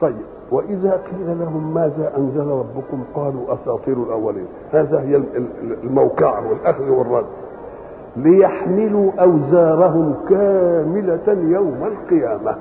طيب وإذا قيل لهم ماذا أنزل ربكم قالوا أساطير الأولين هذا هي الموقعة والأخذ والرد ليحملوا أوزارهم كاملة يوم القيامة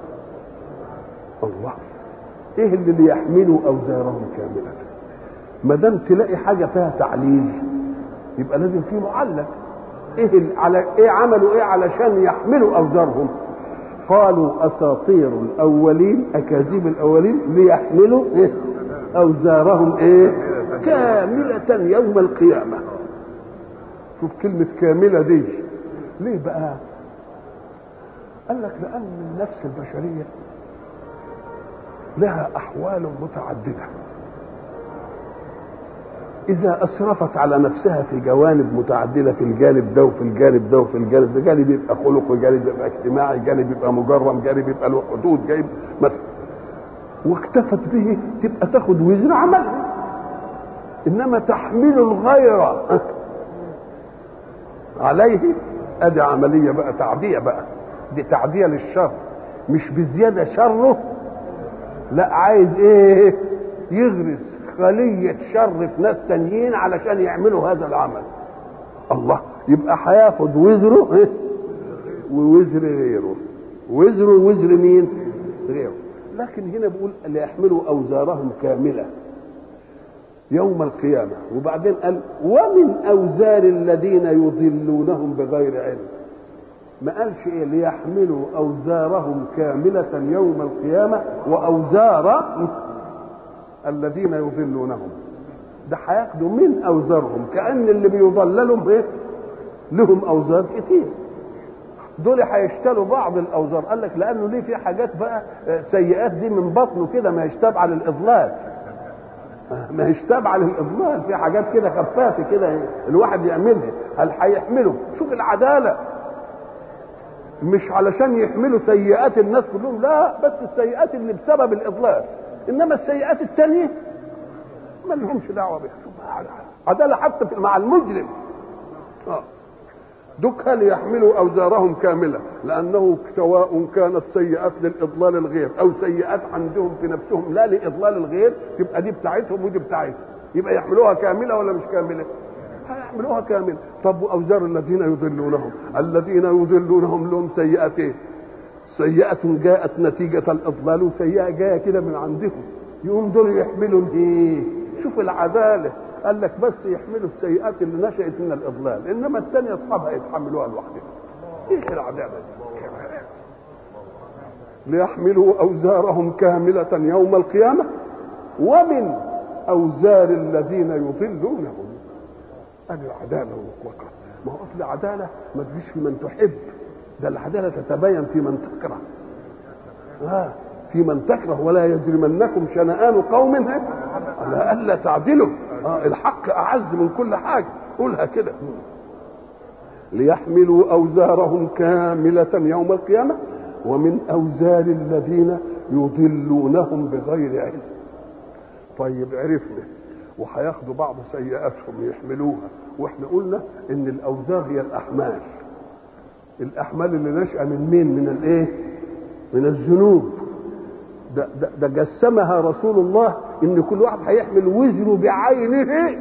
الله ايه اللي ليحملوا اوزارهم كامله ما دام تلاقي حاجه فيها تعليل يبقى لازم في معلق ايه على ايه عملوا ايه علشان يحملوا اوزارهم قالوا اساطير الاولين اكاذيب الاولين ليحملوا إيه؟ اوزارهم ايه كامله يوم القيامه شوف كلمه كامله دي ليه بقى قال لك لان النفس البشريه لها احوال متعدده اذا اسرفت على نفسها في جوانب متعدده في الجانب ده وفي الجانب ده وفي الجانب ده جانب يبقى خلق وجانب يبقى اجتماعي جانب يبقى مجرم جانب يبقى له حدود جانب مثلا واكتفت به تبقى تاخد وزر عملها انما تحمل الغير عليه ادي عمليه بقى تعديه بقى دي تعديه للشر مش بزياده شره لا عايز ايه يغرس خلية شر في ناس تانيين علشان يعملوا هذا العمل الله يبقى هياخد وزره إيه؟ ووزر غيره وزره وزر مين غيره لكن هنا بيقول ليحملوا اوزارهم كامله يوم القيامه وبعدين قال ومن اوزار الذين يضلونهم بغير علم ما قالش ايه ليحملوا اوزارهم كامله يوم القيامه واوزار الذين يضلونهم ده هياخدوا من اوزارهم كان اللي بيضللهم ايه لهم اوزار كتير دول هيشتلوا بعض الاوزار قال لك لانه ليه في حاجات بقى سيئات دي من بطنه كده ما يشتاب على الاضلال ما يشتاب على الاضلال في حاجات كده خفافه كده الواحد يعملها هل هيحمله شوف العداله مش علشان يحملوا سيئات الناس كلهم لا بس السيئات اللي بسبب الاضلال انما السيئات التانية ما لهمش دعوه بها عداله حتى مع المجرم اه دك ليحملوا اوزارهم كامله لانه سواء كانت سيئات للاضلال الغير او سيئات عندهم في نفسهم لا لاضلال الغير تبقى دي بتاعتهم ودي بتاعتهم يبقى يحملوها كامله ولا مش كامله هيحملوها كامله طب واوزار الذين يضلونهم الذين يضلونهم لهم سيئتين سيئة جاءت نتيجة الإضلال وسيئة جاية كده من عندهم يقوم دول يحملوا ايه؟ شوف العدالة قال لك بس يحملوا السيئات اللي نشأت من الإضلال إنما الثانية أصحابها يتحملوها لوحدهم إيش العدالة دي؟ ليحملوا أوزارهم كاملة يوم القيامة ومن أوزار الذين يضلونهم ادي العداله المطلقه ما هو اصل العداله ما تجيش في من تحب ده العداله تتبين في من تكره آه في من تكره ولا يجرمنكم شنآن قوم على الا تعدلوا آه الحق اعز من كل حاجه قولها كده ليحملوا اوزارهم كامله يوم القيامه ومن اوزار الذين يضلونهم بغير علم طيب عرفنا وهياخدوا بعض سيئاتهم يحملوها واحنا قلنا ان الاوزار هي الاحمال الاحمال اللي نشأ من مين من الايه من الذنوب ده, ده, ده جسمها رسول الله ان كل واحد هيحمل وزره بعينه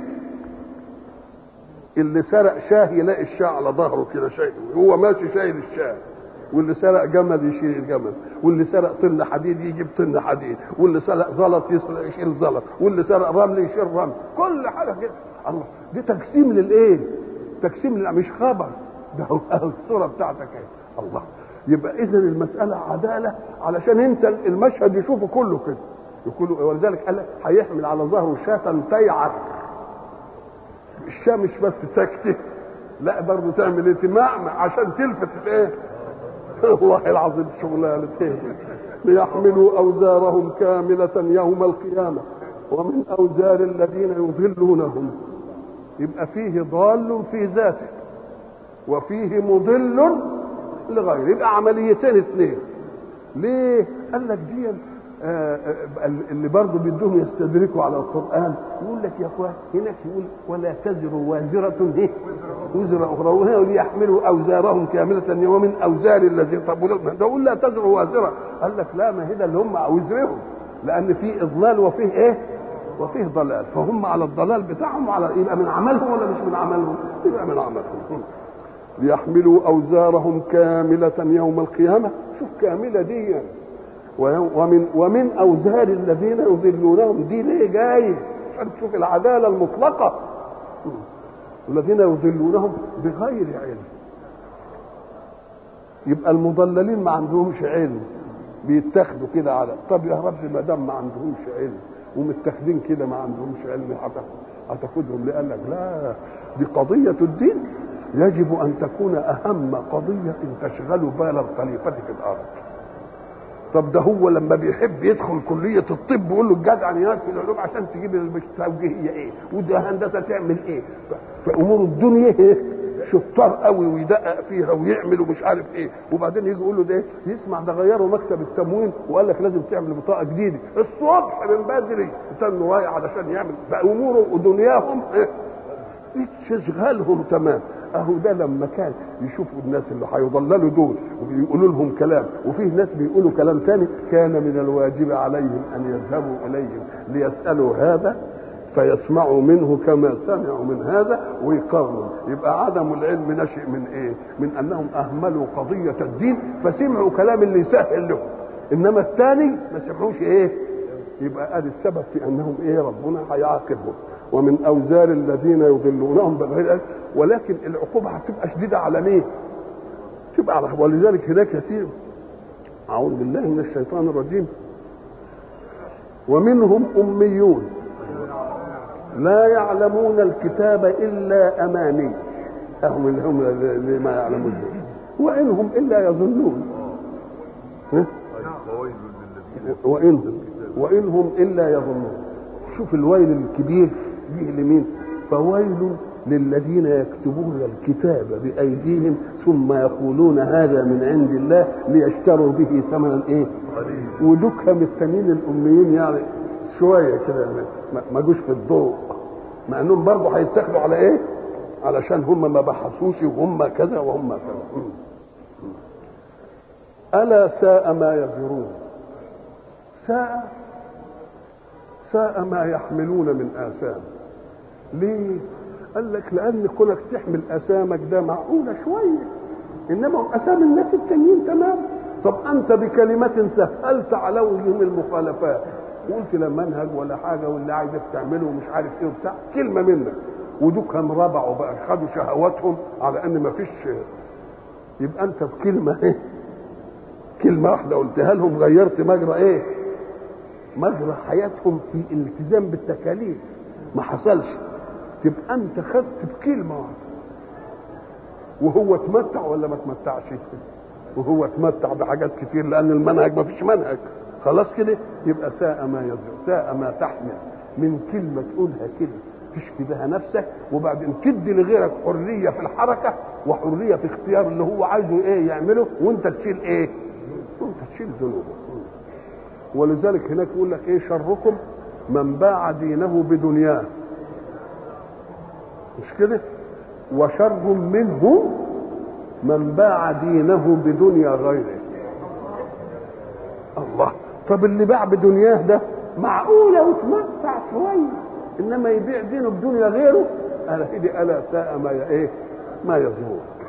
اللي سرق شاه يلاقي الشاه على ظهره كده شايل وهو ماشي شايل الشاه واللي سرق جمل يشيل الجمل واللي سرق طن حديد يجيب طن حديد واللي سرق زلط يشيل زلط واللي سرق رمل يشيل رمل كل حاجه كده الله دي تقسيم للايه تقسيم لل... مش خبر ده هو الصوره بتاعتك اهي الله يبقى اذا المساله عداله علشان انت المشهد يشوفه كله كده يقول ولذلك قال لك هيحمل على ظهره شاة تيعر الشاة مش بس ساكته لا برضه تعمل ايه تمعمع عشان تلفت الايه والله العظيم شغلانه ليحملوا اوزارهم كامله يوم القيامه ومن اوزار الذين يضلونهم يبقى فيه ضال في ذاته وفيه مضل لغيره يبقى عمليتين اثنين ليه قال لك دي آه اللي برضه بدهم يستدركوا على القران يقول لك يا اخوان هناك يقول ولا تزر وازره ايه وزر اخرى وهنا ليحملوا اوزارهم كامله ومن اوزار الذين طب ده يقول لا تزر وازره قال لك لا ما هي ده اللي هم وزرهم لان في اضلال وفيه ايه وفيه ضلال فهم على الضلال بتاعهم وعلى يبقى من عملهم ولا مش من عملهم يبقى من عملهم ليحملوا اوزارهم كامله يوم القيامه شوف كامله دي يعني. ومن ومن اوزار الذين يضلونهم دي ليه جاي عشان تشوف العداله المطلقه الذين يضلونهم بغير علم يبقى المضللين ما عندهمش علم بيتاخدوا كده على طب يا رب ما دام ما عندهمش علم ومتاخدين كده ما عندهمش علم هتاخدهم لقال لك لا دي قضية الدين يجب أن تكون أهم قضية تشغل بال الخليفة في الأرض طب ده هو لما بيحب يدخل كلية الطب يقول له الجدعنيات في العلوم عشان تجيب التوجيهية ايه وده هندسة تعمل ايه فأمور الدنيا ايه شطار قوي ويدقق فيها ويعمل ومش عارف ايه وبعدين يجي يقول له ده يسمع ده غيروا مكتب التموين وقال لك لازم تعمل بطاقه جديده الصبح من بدري استنوا رايح علشان يعمل فاموره ودنياهم ايه تشغلهم تمام اهو ده لما كان يشوفوا الناس اللي هيضللوا دول وبيقولوا لهم كلام وفيه ناس بيقولوا كلام تاني كان من الواجب عليهم ان يذهبوا اليهم ليسالوا هذا فيسمعوا منه كما سمعوا من هذا ويقارنوا يبقى عدم العلم نشئ من ايه من انهم اهملوا قضيه الدين فسمعوا كلام اللي يسهل لهم انما الثاني ما سمعوش ايه يبقى ادي السبب في انهم ايه ربنا هيعاقبهم ومن اوزار الذين يضلونهم بغير علم ولكن العقوبه هتبقى شديده على مين؟ تبقى على ولذلك هناك يسير اعوذ بالله من الشيطان الرجيم ومنهم اميون لا يعلمون الكتاب الا اماني هم اللي هم اللي ما يعلمون وانهم الا يظنون وان وانهم الا يظنون شوف الويل الكبير جه لمين فويل للذين يكتبون الكتاب بايديهم ثم يقولون هذا من عند الله ليشتروا به ثمنا ايه ودكهم التانيين الاميين يعني شويه كده ما جوش في الضوء مع انهم برضه هيتاخدوا على ايه علشان هم ما بحثوش وهم كذا وهم كذا الا ساء ما يزرون ساء ساء ما يحملون من آثام ليه قال لك لان كونك تحمل اسامك ده معقوله شويه انما اسام الناس التانيين تمام طب انت بكلمه سهلت عليهم المخالفات وقلت لا منهج ولا حاجه واللي عايزك تعمله ومش عارف ايه وبتاع كلمه منك ودوكهم ربعوا بقى خدوا شهواتهم على ان ما فيش يبقى انت بكلمه ايه كلمه واحده قلتها لهم غيرت مجرى ايه مجرى حياتهم في الالتزام بالتكاليف ما حصلش تبقى انت خدت بكلمه واحده وهو اتمتع ولا ما اتمتعش وهو اتمتع بحاجات كتير لان المنهج ما فيش منهج خلاص كده يبقى ساء ما يزرع ساء ما تحمل من كلمه تقولها كده تشفي بها نفسك وبعدين تدي لغيرك حريه في الحركه وحريه في اختيار اللي هو عايزه ايه يعمله وانت تشيل ايه؟ وانت تشيل ذنوبه ولذلك هناك يقول لك ايه شركم من باع دينه بدنياه مش كده وشر منه من باع دينه بدنيا غيره الله طب اللي باع بدنياه ده معقولة وتمتع شوية إنما يبيع دينه بدنيا غيره ألا هدي ألا ساء ما ايه ما يظهر